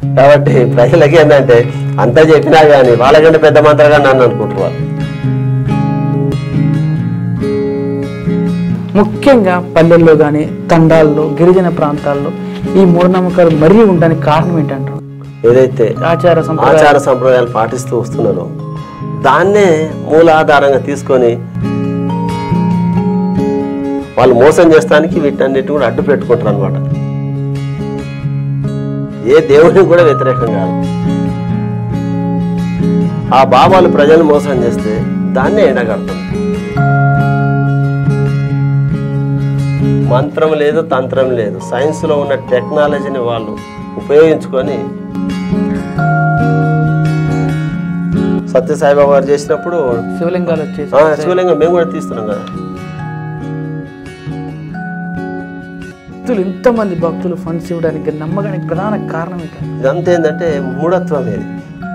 కాబట్టి ప్రజలకి ఏంటంటే అంతా చెప్పినా కానీ వాళ్ళకంటే పెద్ద మంత్రగా నన్ను అనుకుంటున్నారు ముఖ్యంగా పల్లెల్లో కానీ తండాల్లో గిరిజన ప్రాంతాల్లో ఈ మూఢనమ్మకాలు మరీ ఉండడానికి కారణం ఏంటంటారు ఏదైతే ఆచార సంప్రదాయ ఆచార సంప్రదాయాలు పాటిస్తూ వస్తున్నారో దాన్నే మూలాధారంగా తీసుకొని వాళ్ళు మోసం చేస్తానికి వీటన్నిటి కూడా అడ్డు పెట్టుకుంటారు అనమాట ఏ దేవుడికి కూడా వ్యతిరేకం కాదు ఆ బాబాలు ప్రజలు మోసం చేస్తే దాన్నే ఎండగడతాం మంత్రం లేదు తంత్రం లేదు సైన్స్లో ఉన్న టెక్నాలజీని వాళ్ళు ఉపయోగించుకొని సత్యసాయిబాబా గారు చేసినప్పుడు శివలింగాలు వచ్చేసి ఆ, శివలింగం మేము కూడా తీస్తున్నాం కదా భక్తులు ఇంతమంది భక్తులు ఫండ్స్ ఇవ్వడానికి నమ్మడానికి ప్రధాన కారణం ఏంటంటే ఇదంతా ఏంటంటే మూఢత్వం ఇది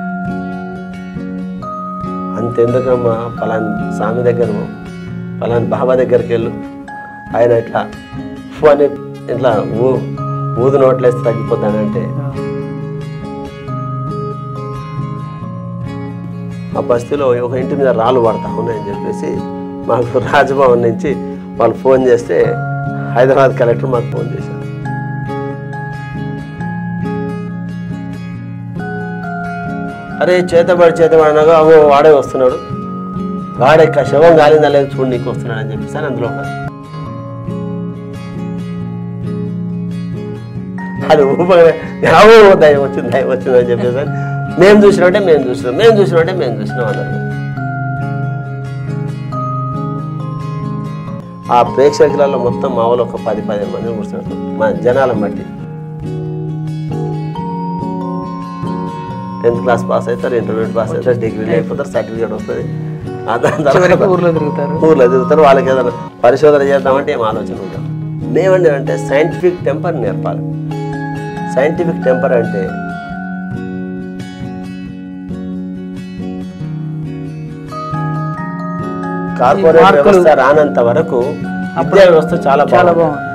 అంతెందుకమ్మా పలాని స్వామి దగ్గర పలాని బాబా దగ్గరికి వెళ్ళు ఆయన ఇట్లా ఫు అని ఇట్లా ఊ ఊదు నోట్లేస్తే తగ్గిపోతానంటే ఆ బస్తీలో ఒక ఇంటి మీద రాళ్ళు పడతా ఉన్నాయని చెప్పేసి మాకు రాజభవన్ నుంచి వాళ్ళు ఫోన్ చేస్తే హైదరాబాద్ కలెక్టర్ మాకు ఫోన్ చేశారు అరే చేతబడి చేతబడి అనగా అవో వాడే వస్తున్నాడు వాడే క- శవం గాలిందా లేదు చూడు నీకు వస్తున్నాడు అని చెప్పేసి అని అందులో ఒక- అది ఊపగానే యావో దయం వచ్చింది దయం వచ్చింది అని చెప్పేసి అని మేము చూసినట్టే మేము చూసినాం మేము చూసినట్టే మేము చూసినాం అన్నారు ఆ ప్రేక్షకులలో మొత్తం మా వాళ్ళు ఒక పది పదిహేను మంది కూర్చున్నారు మా జనాలను బట్టి టెన్త్ క్లాస్ పాస్ అవుతారు ఇంటర్మీడియట్ పాస్ అవుతారు డిగ్రీ అయిపోతారు సర్టిఫికేట్ వస్తుంది ఆ దాని చివరికి తర్వాత ఊర్లో తిరుగుతారు ఊర్లో తిరుగుతారు వాళ్ళకి ఏదైనా పరిశోధన చేద్దామంటే ఏం ఆలోచన ఉంటాం మేమండి అంటే సైంటిఫిక్ టెంపర్ నేర్పాలి సైంటిఫిక్ టెంపర్ అంటే కార్పొరేట్ మార్కులు- వ్యవస్థ రానంత వరకు విద్యా వ్యవస్థ చాలా చాలా బాగుంది బాగుంది